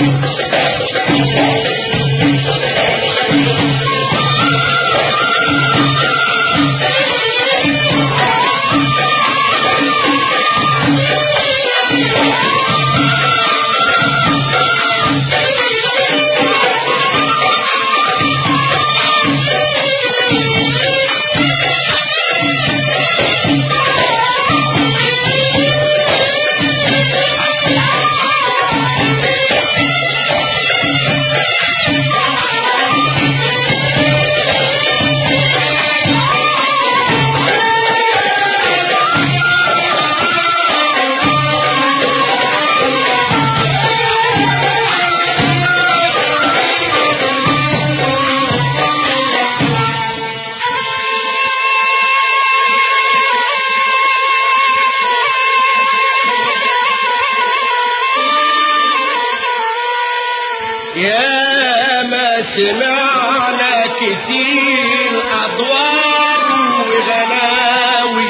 يا ما سمعنا كتير أدوار وغلاوي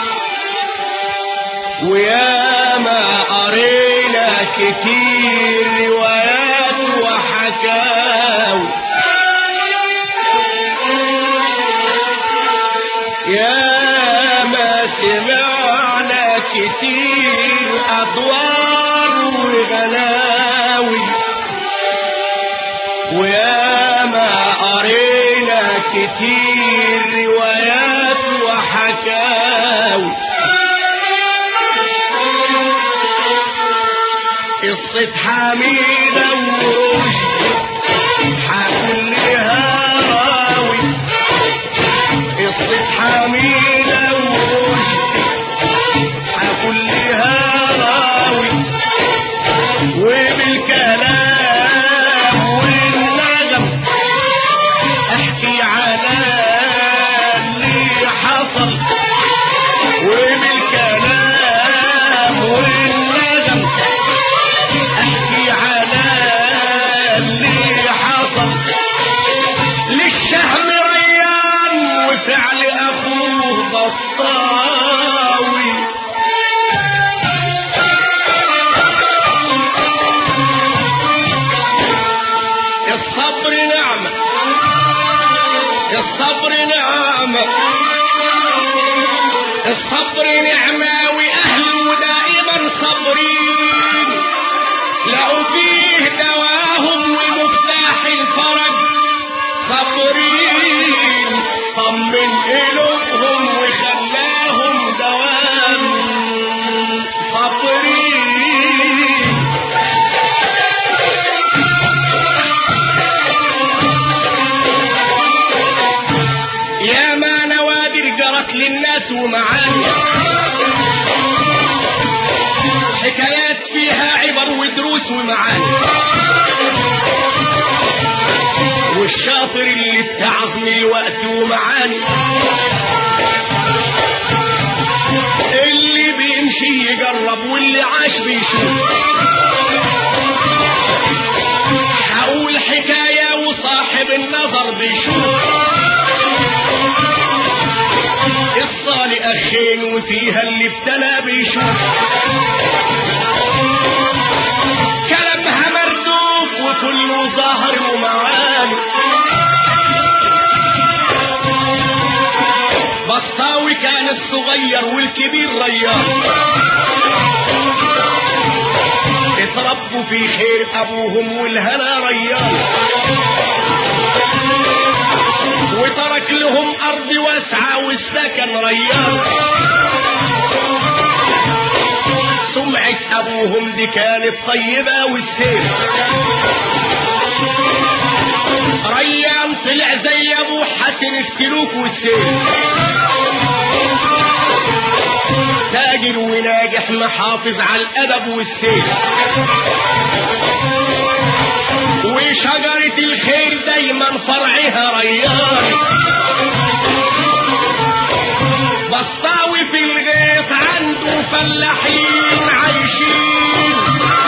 ويا ما قرينا كتير روايات وحكاوي يا ما سمعنا كتير أدوار وغلاوي ويا ما قرينا كتير روايات وحكاوي قصة حميدة ورشد حكل هاوي قصة حميدة ورشد حكل هاوي وبالكلام والنغم احكي على اللي حصل وبالكلام والنغم احكي على اللي حصل للشهم ريان وفعل اخوه بطاوي الصبر نعمة الصبر نعمة الصبر نعمة وأهله دائما صبرين لقوا فيه دواهم ومفتاح الفرج صبرين طمن قلوبهم وخلاهم دوام صبرين يا ما نوادر جرت للناس ومعاني حكايات فيها عبر ودروس ومعاني والشاطر اللي اتعظ من الوقت ومعاني اللي بيمشي يجرب واللي عاش بيشوف حول حكاية وصاحب النظر بيشوف قصة لأخين وفيها اللي ابتلى بيشوف كلامها مردوف وكله ظاهر ومعاني بسطاوي كان الصغير والكبير ريان اتربوا في خير ابوهم والهنا ريان وترك لهم ارض واسعه والسكن ريان سمعة ابوهم دي كانت طيبة والسير ريان طلع زي ابوه حسن السلوك والسير تاجر وناجح محافظ على الادب والسير وشجرة الخير دايما فرعها ريان بسطاوي في الغيط عنده فلاحين عايشين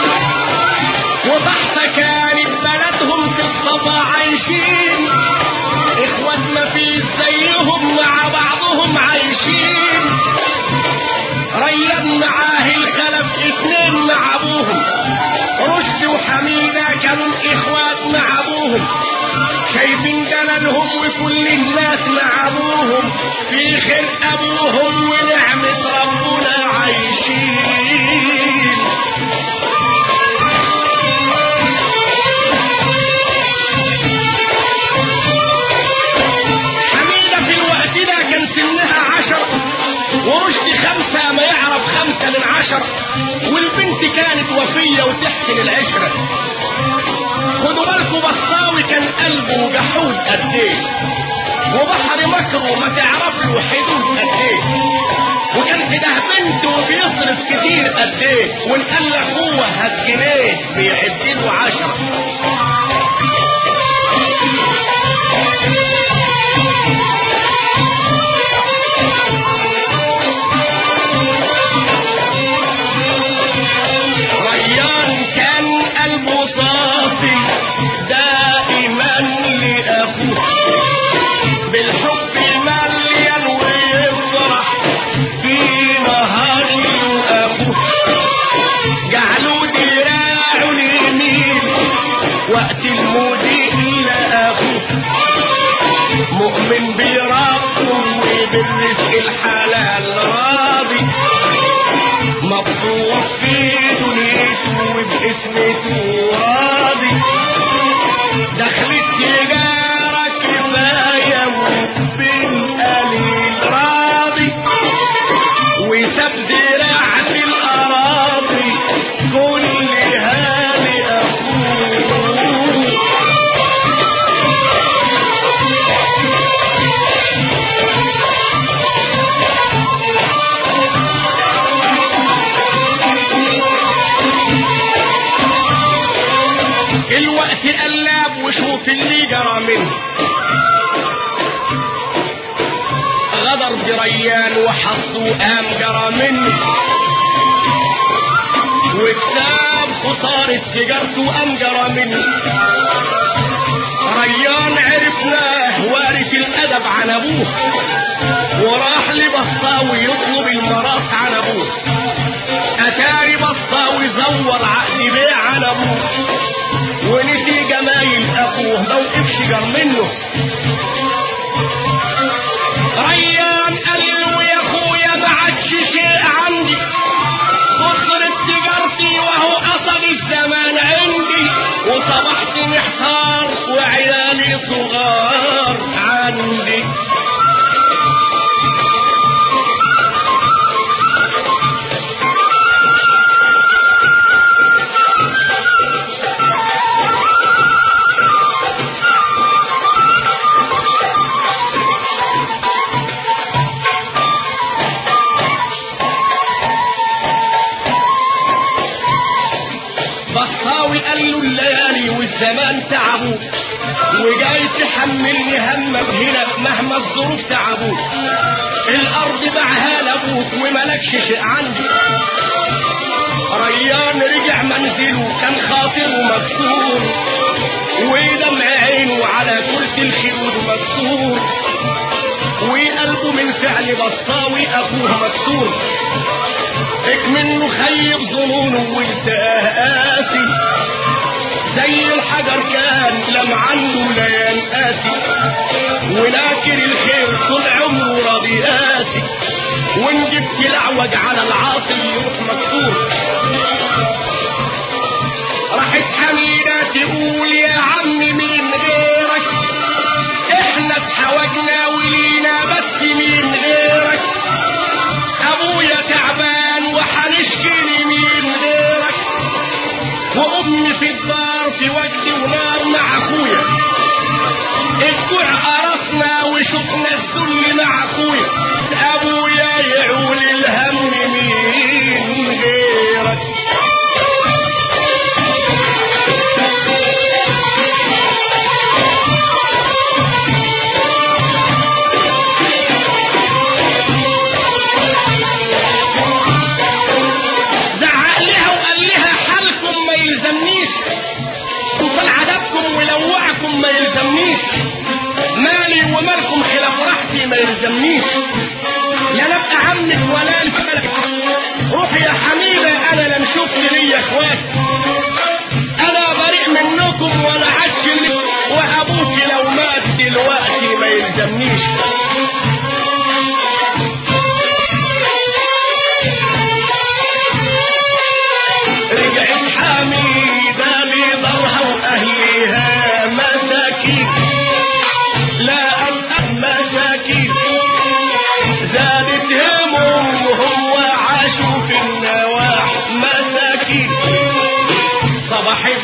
وتحت كانت بلدهم في الصفا عايشين اخوات ما في زيهم مع بعضهم عايشين ريان معاه الخلف اتنين مع ابوهم رشد وحميدة وكل الناس مع ابوهم في خير ابوهم ونعمة ربنا عايشين حميدة في الوقت ده كان سنها عشر ورشدي خمسة ما يعرف خمسة من عشر والبنت كانت وفية وتحسن العشرة خدوا بالكم بصاوي كان قلبه جحود قد ايه وبحر مكره ما تعرف له حدود قد ايه وكان في ده بنت وبيصرف كتير قد ايه وان قال لك هو هات جنيه بيعد له عشرة ريان كان قلبه صافي دائما لأخوه بالحب مليان ويفرح في نهار أخوه جعلوا دراعه اليمين وقت المضيء لأخوه مؤمن بربه وبالرزق الحلال راضي مبسوط في دنيته وباسمته راضي دخلت تجارة كفاية وبين قليل راضي وساب زراعة الأراضي كلها لأخوه الوقت قلاب وشوف اللي جرى منه غدر بريان وحصه قام جرى منه وكتاب خسارة سيجارته قام جرى منه ريان عرفناه وارث الأدب عن أبوه وراح لبسطاوي يطلب الميراث عن أبوه أتاري بسطاوي زور عقد بيع عن أبوه ونسي جمايل أبوه ما وقفش جر منه ريان قال له يا أخويا ما عادش شيء عندي خسرت تجارتي وهو قصد الزمان عندي وصبحت محتار وعيالي صغار عندي بصاوي قال له الليالي والزمان تعبوك وجاي تحملني همك هنا مهما الظروف تعبوك الارض باعها لابوك وملكش شيء عندي ريان رجع منزله كان خاطره مكسور ودمع عينه على كرسي الخدود مكسور وقلبه من فعل بصاوي اخوه مكسور منه خيب ظنونه والتقاه قاسي زي الحجر كان لم عنه لا ينقاسي ولكن الخير طول عمره راضي قاسي وان جبت الاعوج على العاصي يروح مكسور راحت حميدة تقول يا عم مين غيرك احنا اتحوجنا ولينا بس مين غيرك ابويا تعبان وحنشكي لمين غيرك وامي في الدار في وجدي ونار مع اخويا الجوع قرصنا وشفنا الذل مع اخويا ابويا يعول الهم مين غيرك زعق لها وقال لها حالكم ما يلزمنيش وفي عذابكم ولوعكم ما يلزمنيش مالي ومالكم خلاف راحتي ما يلزمنيش لا نبقى عمك ولا الفلك روحي يا حميدة انا لا نشوف لي اخوات انا بريء منكم ولا عشلك وابوك لو مات دلوقتي ما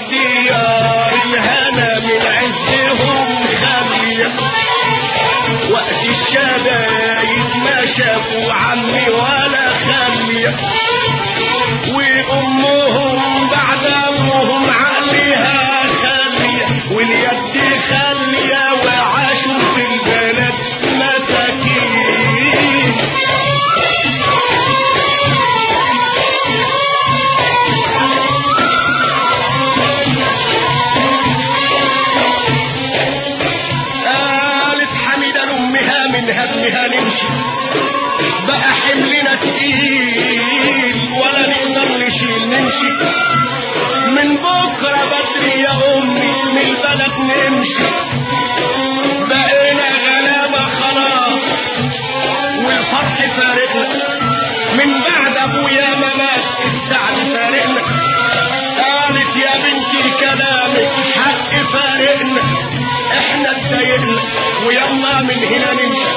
ديار الهنا من عزهم خالية وقت الشدايد ما شافوا عمي ولا خالية وامهم بعد امهم عليها خالية واليد خالية وعاشوا في البلد مساكين قالت حميدة لأمها من همها نمشي بقى حملنا تقيل ولا نقدر نشيل نمشي من بكرة بدري يا أمي من البلد نمشي بقينا غلابة خلاص والفرح فارقنا من بعد أبويا ما مات السعد فارقنا قالت يا بنتي كلامك حق فارقنا احنا اتضايقنا ويلا من هنا نمشي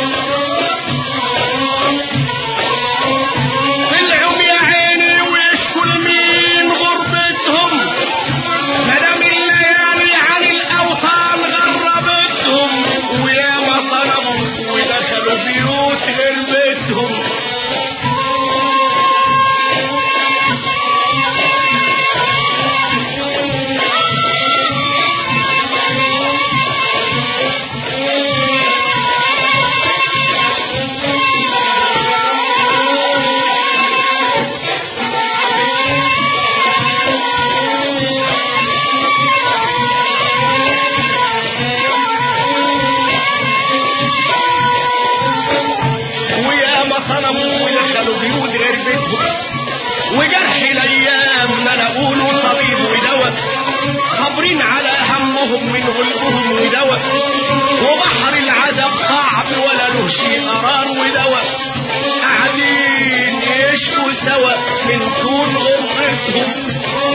طلعوا يا عيني ويشكوا لمين غربتهم مدام الليالي عن الاوطان غربتهم وياما طلبوا ودخلوا بيوت غير بيتهم وياما طلبوا ودخلوا بيوت غير بيتهم وجرح الايام ما لقوا له طبيب ودواء صابرين على همهم من غلبهم ودواء وبحر العذاب صعب ولا له شيء قرار ودواء قاعدين يشكوا سوا من طول غربتهم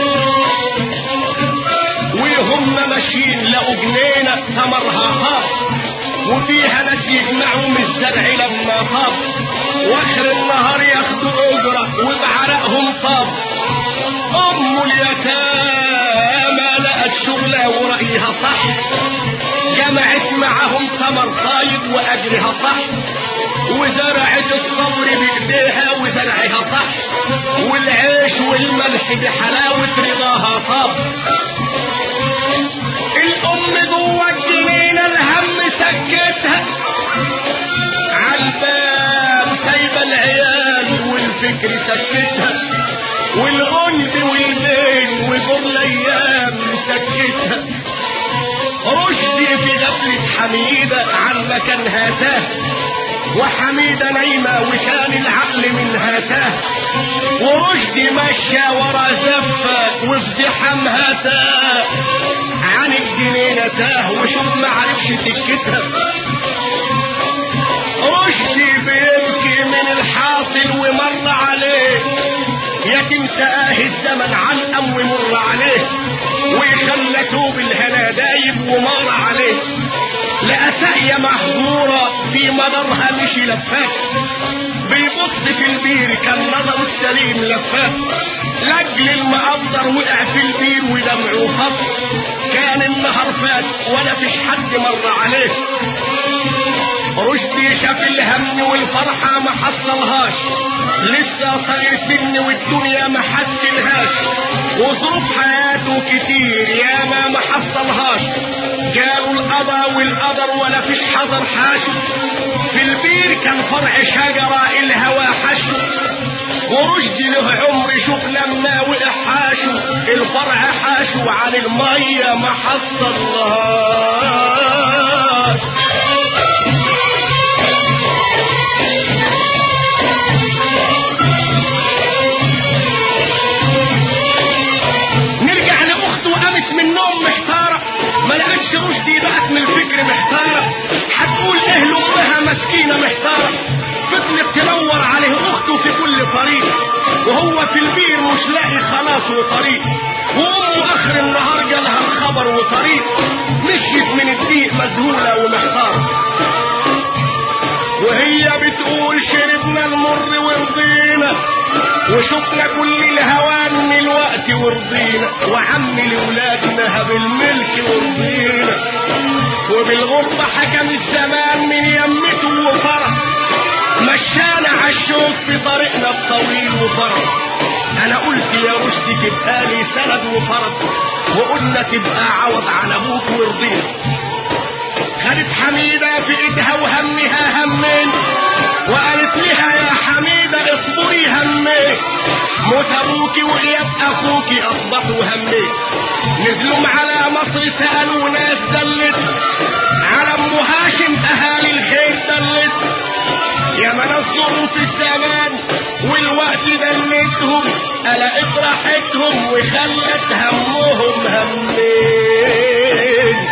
وهم ماشيين لقوا جنينة ثمرها خاص وفيها ناس يجمعوا من الزرع لما طاب واخر النهار ياخدوا اجرة وبعرقهم طاب ام اليتامى لقت شغلة ورأيها صح جمعت معهم ثمر طايب واجرها صح وزرعت الصبر بايديها وزرعها صح والعيش والملح بحلاوة رضاها طاب الام جوه الجنينه الهم سكتها عالباب سايبه العيال والفكر سكتها والغنب والبين وجر الايام سكتها رشدي في غفلة حميدة عن مكانها تاه وحميدة نايمة وكان العقل منها تاه ورشدي ماشية ورا زفة وازدحامها تاه عن الجنينة تاه وشوف ما عرفش سكتها رشدي بيبكي من الحاصل ومر عليه يتم سآه الزمن علقم ومر عليه وخلى توب الهنا دايب ومر عليه لقى ساقية محظورة في مدارها مشي لفات بيبص في البير كان نظر السليم لفات لاجل المقدر وقع في البير ودمعه خط كان النهار فات ولا فيش حد مر عليه رشدي شاف الهم والفرحة ما حصلهاش لسه صغير سن والدنيا ما حسلهاش وظروف حياته كتير ياما ما حصلهاش جاله القضا والقدر ولا فيش حذر حاشو في البير كان فرع شجرة الهوى حشو ورشدي له عمر شوف لما وقع حاشو الفرع حاشو عن المية ما حصلهاش نرجع لاخته قامت من النوم محتاره ما لقتش رشدي بقت من الفكر محتاره هتقول اهل امها مسكينه محتاره فضلت تدور عليه اخته في كل طريق وهو في البير مش لاقي خلاص وطريق وامه اخر النهار جالها الخبر وطريق مشيت من الضيق مذهوله ومحتاره وهي بتقول شربنا المر ورضينا وشفنا كل الهوان من الوقت ورضينا وعم لولادنا بالملك ورضينا وبالغربة حكم الزمان من يمته وفرح مشانا عالشوك في طريقنا الطويل وفرح انا قلت يا رشدي تبقى لي سند وفرح وقلنا تبقى عوض عن ابوك ورضينا خدت حميدة في ايدها وهمها همين وقالت لها يا حميدة اصبري همين موت ابوكي وغياب اخوكي اصبحوا همين نزلوا على مصر سألوا ناس دلت على ام هاشم اهالي الخير دلت يا ما نصروا في الزمان والوقت دلتهم قلقت راحتهم وخلت همهم همين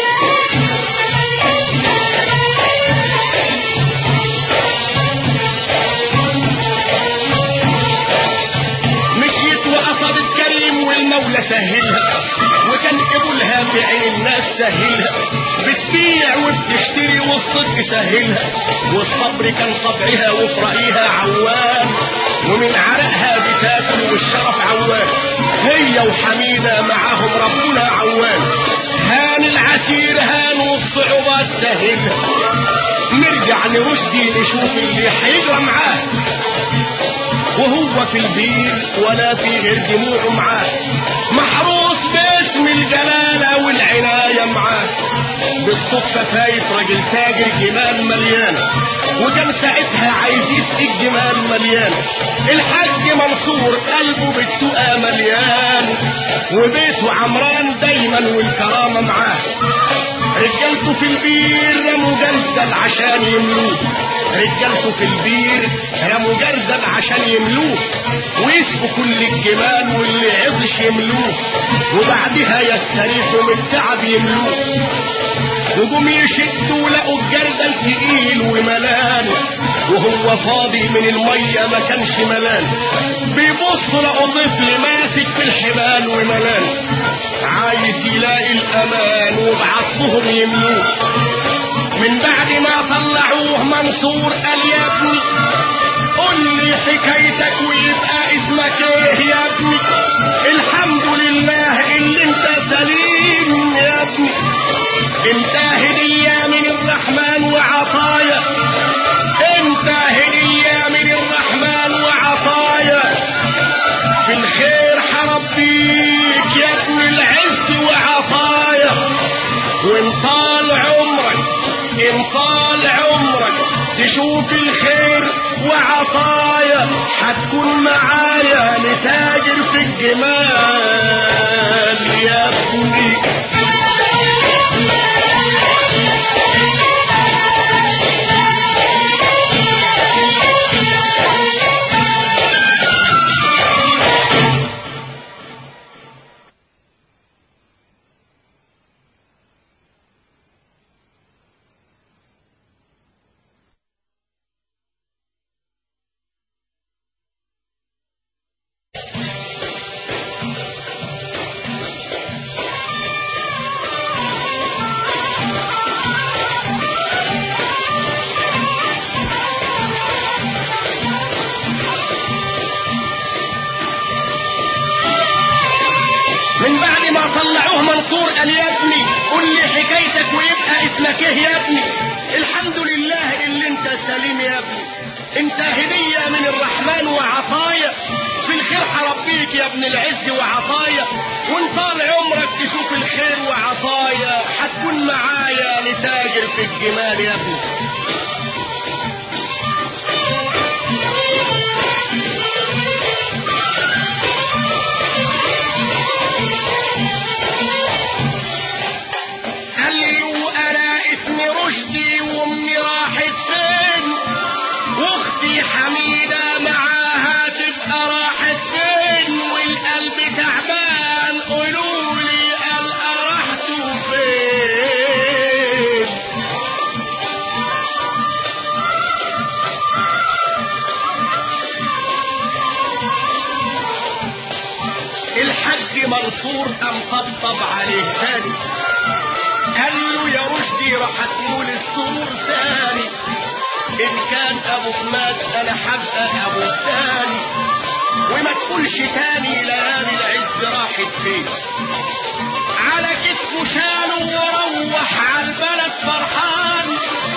مشيت وقصدت كريم والمولى سهلها وكان قبولها في عين الناس سهلها بتبيع وبتشتري والصدق سهلها والصبر كان طبعها وفي رأيها عوام ومن عرقها بتاكل والشرف عوام هي وحميدة معاهم ربنا عوام هان العسير هان والصعوبات سهلها نرجع لرشدي نشوف اللي هيجرى معاه وهو في البير ولا في غير دموعه معاه محروس باسم الجلالة والعناية معاه بالصدفة فايت راجل تاجر جمال مليان وكان ساعتها عايز يسقي الجمال مليان الحاج منصور قلبه بالسقى مليان وبيته عمران دايما والكرامة معاه رجالته في البير يا مجلدل عشان يملوه رجالته في البير يا مجلدل عشان يملوه ويسقوا كل الجمال واللي عطش يملوه وبعدها يستريحوا من التعب يملوه وجم يشدوا لقوا الجردل تقيل وملان وهو فاضي من المية ما كانش ملان بيبصوا لقوا طفل ماسك في الحبال وملان عايز يلاقي الامان وبعطفهم يملوه من بعد ما طلعوه منصور قال يا ابني قول لي حكايتك ويبقى اسمك ايه يا ابني الحمد لله اللي انت سليم يا ابني انت هدية من الرحمن وعطايا انت هدية من الرحمن وعطايا في الخير حربيك يا ابن العز وعطايا وان طال عمرك ان طال عمرك تشوف الخير وعطايا حتكون معايا نتاجر في الجمال يا ابني من بعد ما طلعوه منصور قال يا ابني قول لي حكايتك ويبقى اسمك ايه يا ابني الحمد لله اللي انت سليم يا ابني انت هدية من الرحمن وعطايا في الخير حربيك يا ابن العز وعطايا وان طال عمرك تشوف الخير وعطايا حتكون معايا لتاجر في الجمال يا ابني قال له انا اسمي رشدي وامي راحت فين واختي حميدة معاها تبقى راحت فين والقلب تعبان قولوا لي قال راحتوا فين الحاج منصور قام طبطب عليه تاني قال له يا رشدي راح تقول السرور ثاني ان كان ابوك مات انا حبقى ابو الثاني وما تقولش تاني ليالي العز راحت فين على كتفه شاله وروح على البلد فرحان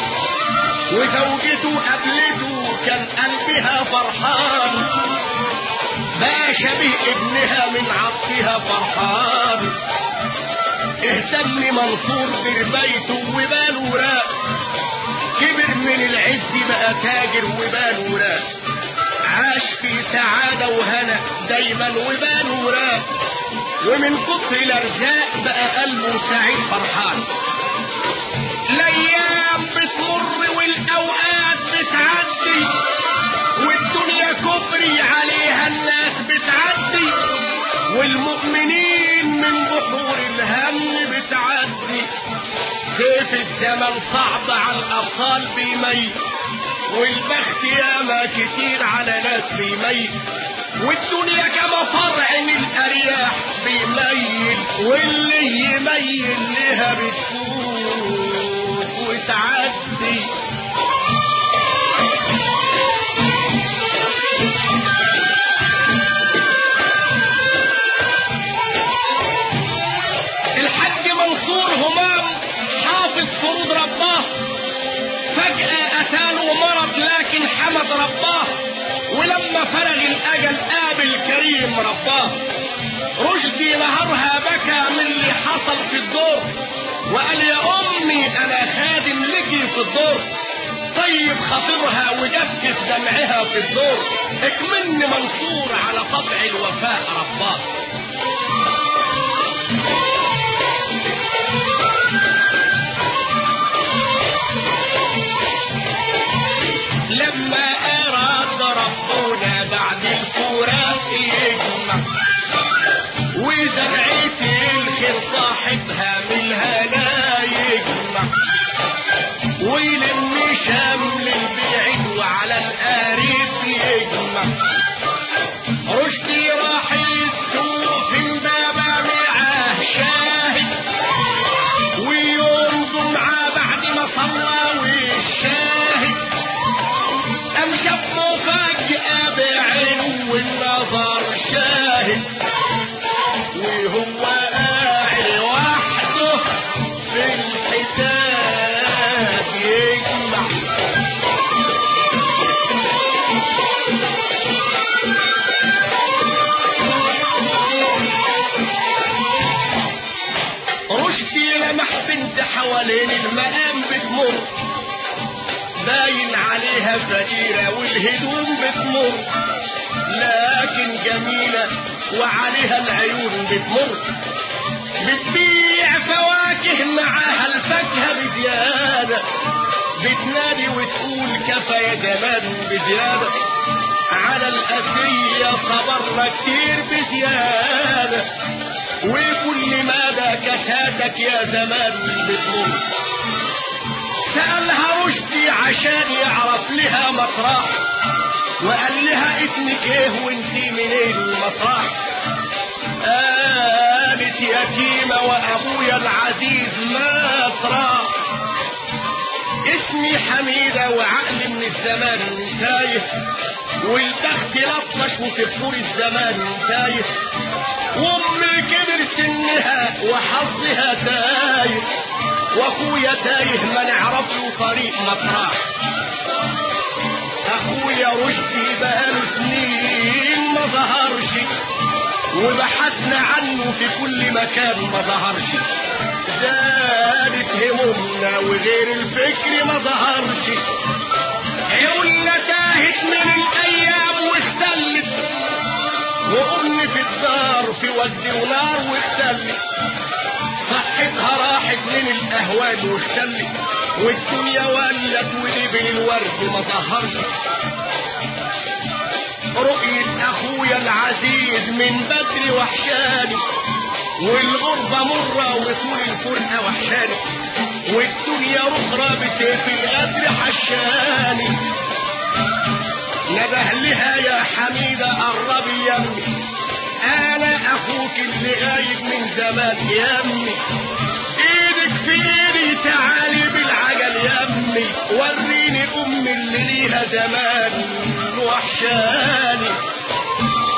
وزوجته قابلته كان قلبها فرحان بقى شبيه ابنها من عطفها فرحان اهتم منصور بربيته وباله راق كبر من العز بقى تاجر وباله راق عاش في سعادة وهنا دايما وباله راق ومن كتر الارزاق بقى قلبه سعيد فرحان الايام بتمر والاوقات بتعدي والدنيا كفري عليها الناس بتعدي والمؤمنين من بحور الهم بتعدي كيف الزمن صعب على الابطال بيميت والبخت ياما كتير على ناس بيميت والدنيا كما فرع من الارياح بيميل واللي يميل لها بتفوت وتعدي الحاج منصور همام حافظ فروض رباه فجأة أتاله مرض لكن حمد رباه ولما فرغ الأجل قابل كريم رباه رشدي نهارها بكى من اللي حصل في الدور وقال يا أمي أنا خادم لكي في الدور طيب خاطرها وجفف دمعها في الدور اكمن منصور على طبع الوفاء رباه لما أراد ربنا بعد الفراق يجمع وزرعة الخير صاحبها من الهنا يجمع ويلم شمل البعيد وعلى القريب يجمع رشدي راح يسوق في امبابة معاه شاهد ويوم جمعة بعد ما صلى والشاهد قام شاف مفاجأة بعينه والنظر شاهد وهو قاعد وحده في الحساب يجمع رشدي لمح بنت حوالين المقام بتمر باين عليها فقيرة والهدوم بتمر لكن جميلة وعليها العيون بتمر بتبيع فواكه معاها الفاكهة بزيادة بتنادي وتقول كفى يا جمال بزيادة على الأسية صبرنا كتير بزيادة وكل مدى كساتك يا زمان بتمر سألها رشدي عشان يعرف لها مطرح وقال لها اسمك ايه وانتي منين المطرح قالت يتيمة وابويا العزيز مطرح اسمي حميدة وعقلي من الزمان تايه والبخت لطش وفي بحور الزمان تايه وامي كبر سنها وحظها تايه واخويا تايه ما نعرف له طريق مطرح اخويا رشدي بقاله سنين ما ظهرش وبحثنا عنه في كل مكان ما ظهرش زادت همومنا وغير الفكر ما ظهرش عيوننا تاهت من الايام واختلت وامي في الدار في ود ونار واختلت صحتها راحت من الاهوال واختلت والدنيا ولت ولبن الورد ما ظهرش رؤية اخويا العزيز من بدري وحشاني والغربة مرة وطول الفرقة وحشاني والدنيا رخرة بسيف الغدر حشاني نبه لها يا حميدة قربي يا امي انا اخوك اللي غايب من زمان يا امي ايدك في ايدي تعالي بالعجل يا امي وريني امي اللي ليها زمان وحشاني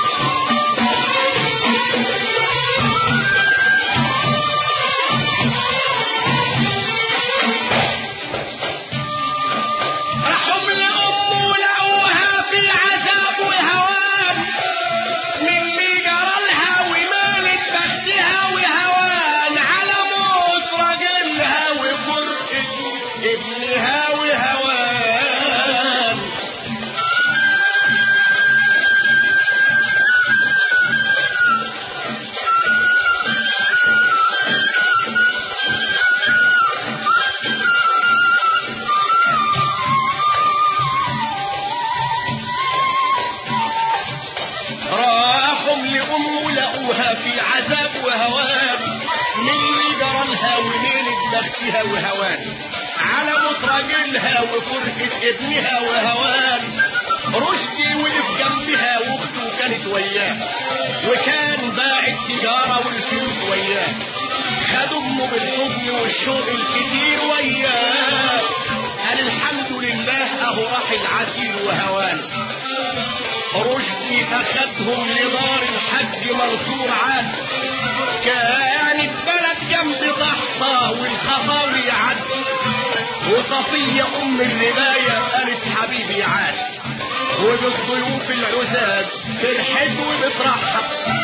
بختها وهوان على موت راجلها وفرحة ابنها وهوان رشدي وقف جنبها واخته كانت وياه وكان باع التجارة والفلوس وياه خد امه بالحضن والشوق الكتير وياه قال الحمد لله اهو راح العسير وهوان رشدي اخدهم لدار الحج منصور عاد كانت بلد جنب ضحطة والخطاوي عد وصفية ام الرباية قالت حبيبي عاد وبالضيوف العزاب فرحت وبترحب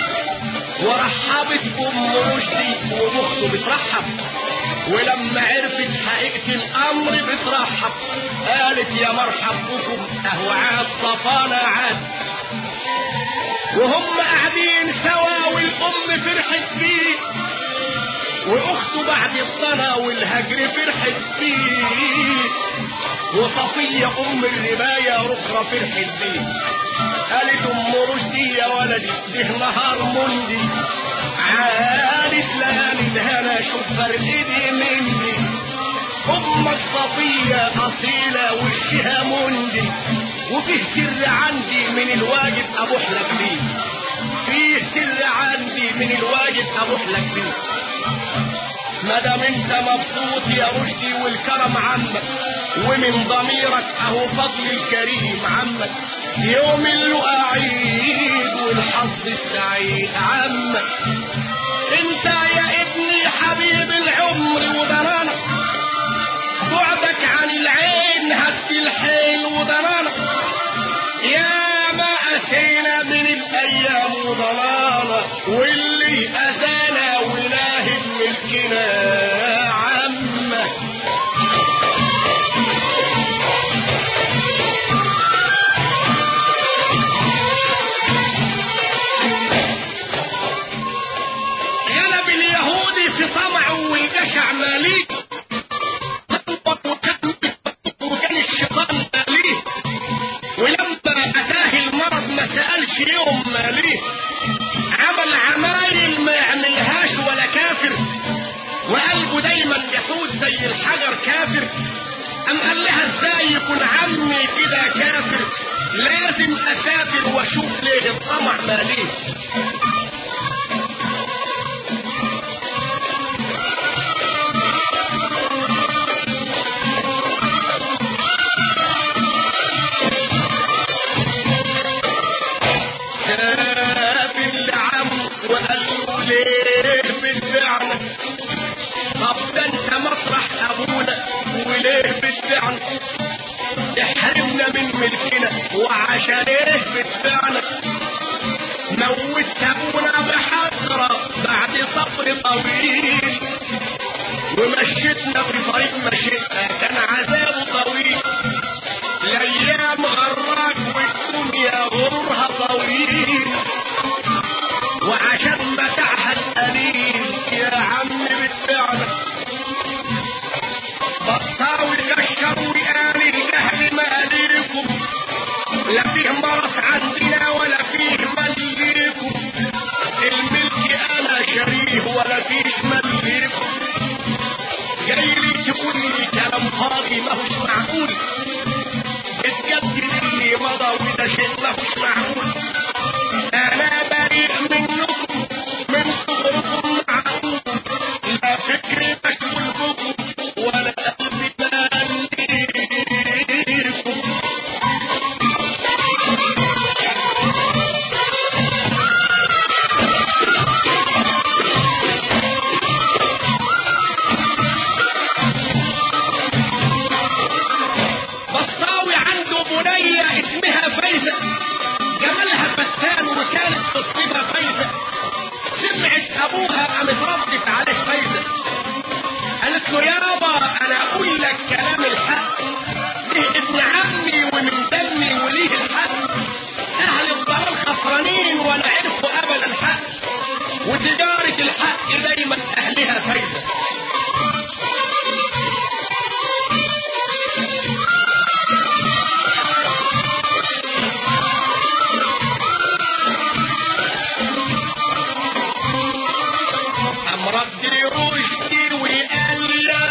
ورحبت ام رشدي وبخته بترحب ولما عرفت حقيقة الامر بترحب قالت يا مرحب بكم اهو عاد صفانا عاد وهم قاعدين سوا والام فرحت بيه واخته بعد الصلاة والهجر فرحت بيه وصفية ام الرباية رخرة فرحت بيه قالت ام رشدي يا ولدي ده نهار مندي عادت ليالي الهنا شوف فرق ايدي مني امك صفية اصيلة وشها مندي وفيه سر عندي من الواجب ابوح لك بيه فيه سر عندي من الواجب ابوح لك بيه ما دام انت مبسوط يا رشدي والكرم عمك ومن ضميرك اهو فضل الكريم عمك يوم اللقاء عيد والحظ السعيد عمك انت يا ابني حبيب العمر وضرانك بعدك عن العين هد الحيل وضرانك يا ما أتينا من الأيام وضلانا واللي أذانا وناهب ملكنا عمك غلب اليهودي في طمعه والجشع ماليه وكان الشيطان ماليه ولما اتاه المرض ما سالش يوم ماليه عمل عمايل ما يعملهاش ولا كافر وقلبه دايما يحوز زي الحجر كافر ام قال لها ازاي يكون عمي كده كافر لازم اسافر واشوف ليه الطمع ماليه شاف العم وقال له ليه بالفعل طب ده انت مطرح ابونا وليه بالفعل احرمنا من ملكنا وعشان ايه بالفعل موت ابونا بحسرة بعد صبر طويل ومشيتنا في طريق مشيتنا كان عذابه طويل الايام غراك والدنيا غرها طويل وعشان متاعها القليل يا عم بالفعل بطاوي كشر وقال الجهل ماليكم لا فيه مرض عندنا ولا فيه مليكم الملك انا شريه ولا فيش مليكم جاي لي تقول لي كلام فاضي ماهوش معقول اتجدد اللي مضى وده شيء ماهوش معقول انا بريء منكم من صغركم معقول لا فكري مشغول بكم ولا قلبي ماليكم بصاوي عنده بنية اسمها فايزة جمالها فتان وكانت تصيبها فايزة سمعت ابوها قامت ردت عليه فايزة قالت له يابا انا اقول لك كلام الحق ده ابن عمي ومن دمي وليه الحق اهل الضلال خسرانين ولا عرفوا ابدا الحق وتجارة الحق دايما اهلها فايزة أم رد رشدي وقال يا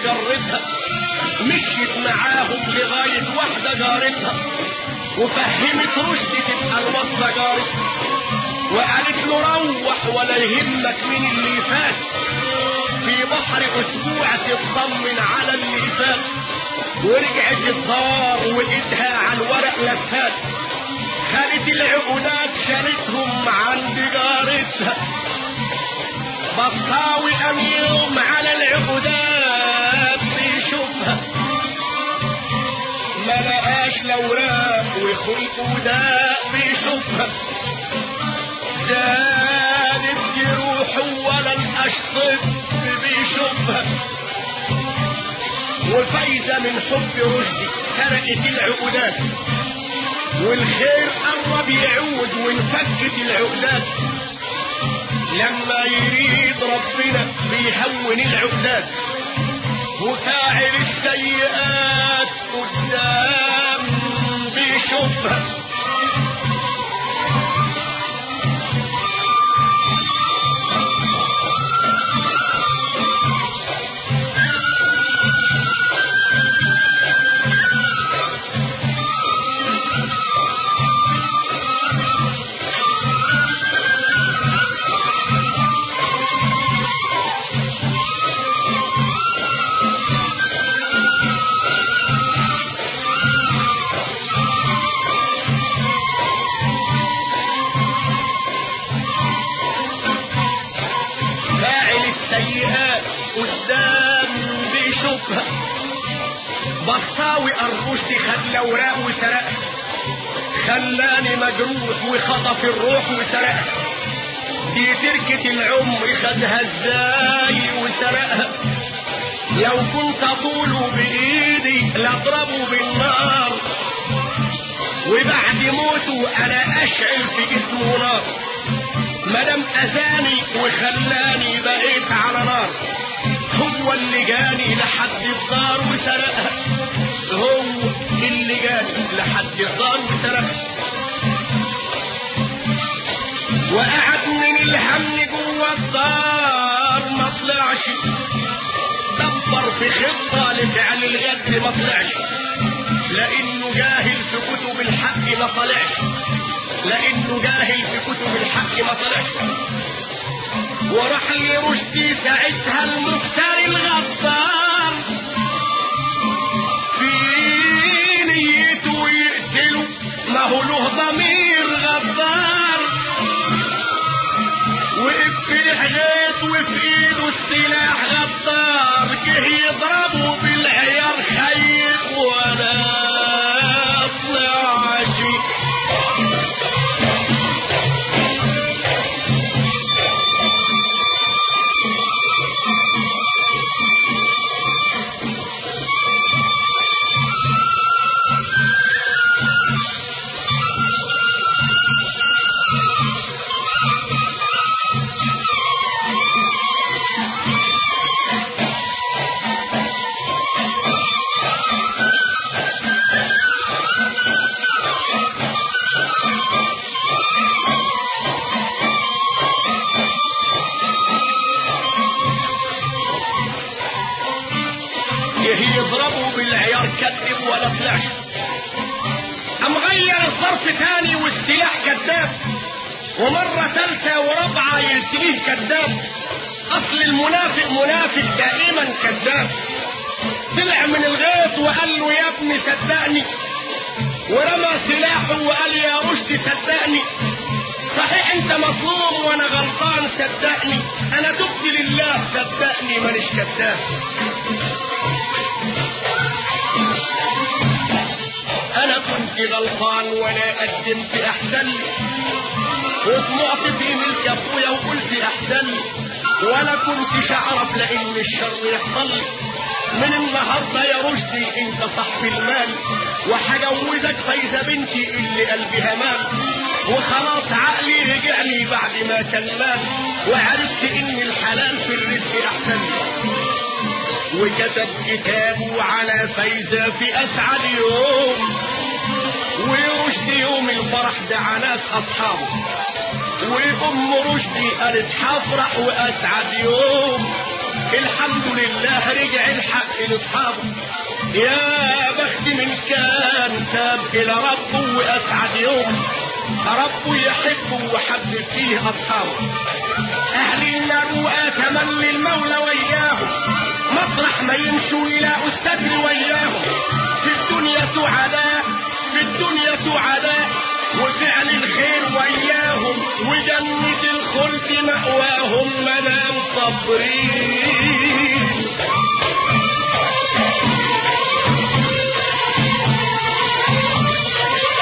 جرتها مشيت معاهم لغاية واحدة جارتها وفهمت رشدي تبقى الوصلة جارتها وقالت له روح ولا يهمك من اللي فات في بحر اسبوع تطمن على اللي فات ورجعت الدار وايدها على الورق لفات خدت العقودات شالتهم عند جارتها بطاوي قام يوم على العقودات بيشوفها ما لقاش الاوراق وخلقه ده بيشوفها زادت جروحه ولا الاشطب بيشوفها وفايزة من حب رشدي سرقت العقودات والخير قرب يعود وانفكت العقدات لما يريد ربنا بيهون العقدات وفاعل السيئات قدام بيشوفها فاعل السيئات قدام بيشوفها بصاوي الرشد خد الاوراق وسرقها خلاني مجروح وخطف الروح وسرقها دي تركة العمر خدها ازاي وسرقها لو كنت اطوله بايدي لاضربه بالنار وبعد موته انا اشعل في جسمه نار مدام اذاني وخلاني بقيت على نار هو اللي جاني لحد الدار وسرقها هو اللي جاني لحد الدار وسرقها وقعد من الهم جوه الدار ما طلعش دبر في خطة لفعل الغد ما طلعش لانه جاهل في كتب الحق ما طلعش لانه جاهل في كتب الحق ما طلعش وراح لرشدي ساعتها المختار الغدار في نيته يقتله ما هو له ضمير غدار وقف في الحيط وفي ايده السلاح غدار جه يضربه بالعيار خيط ولا طلعش جه يضربه بالعيار كذب ولا طلعش قام غير الظرف تاني والسلاح كذاب ومرة ثالثة ورابعة يلتقيه كذاب أصل المنافق منافق دائما كذاب طلع من الغيط وقال له يا ابني صدقني ورمى سلاحه وقال يا رشدي صدقني صحيح انت مظلوم وانا غلطان صدقني انا تبت لله صدقني مانيش كذاب انا كنت غلطان وانا قدمت احسن لي وطمعت في ملك ابويا وقلت احسن لي ولا كنتش اعرف لان الشر يحصل لي من النهارده يا رشدي انت صاحب المال وهجوزك فايزه بنتي اللي قلبها مال وخلاص عقلي رجع لي بعد ما كان مال وعرفت ان الحلال في الرزق احسن لي وكتب كتابه على فايزة في أسعد يوم ورشدي يوم الفرح دعا ناس أصحابه وأم رشدي قالت حفرح وأسعد يوم الحمد لله رجع الحق لاصحابه يا بخت من كان تاب الى ربه واسعد يوم ربه يحبه وحبب فيه اصحابه اهل النار واتمنى المولى وياهم مطرح ما يمشوا يلاقوا الستر وياهم في الدنيا سعداء في الدنيا سعداء وفعل الخير وياهم وجنة الخلد مأواهم منام صبرين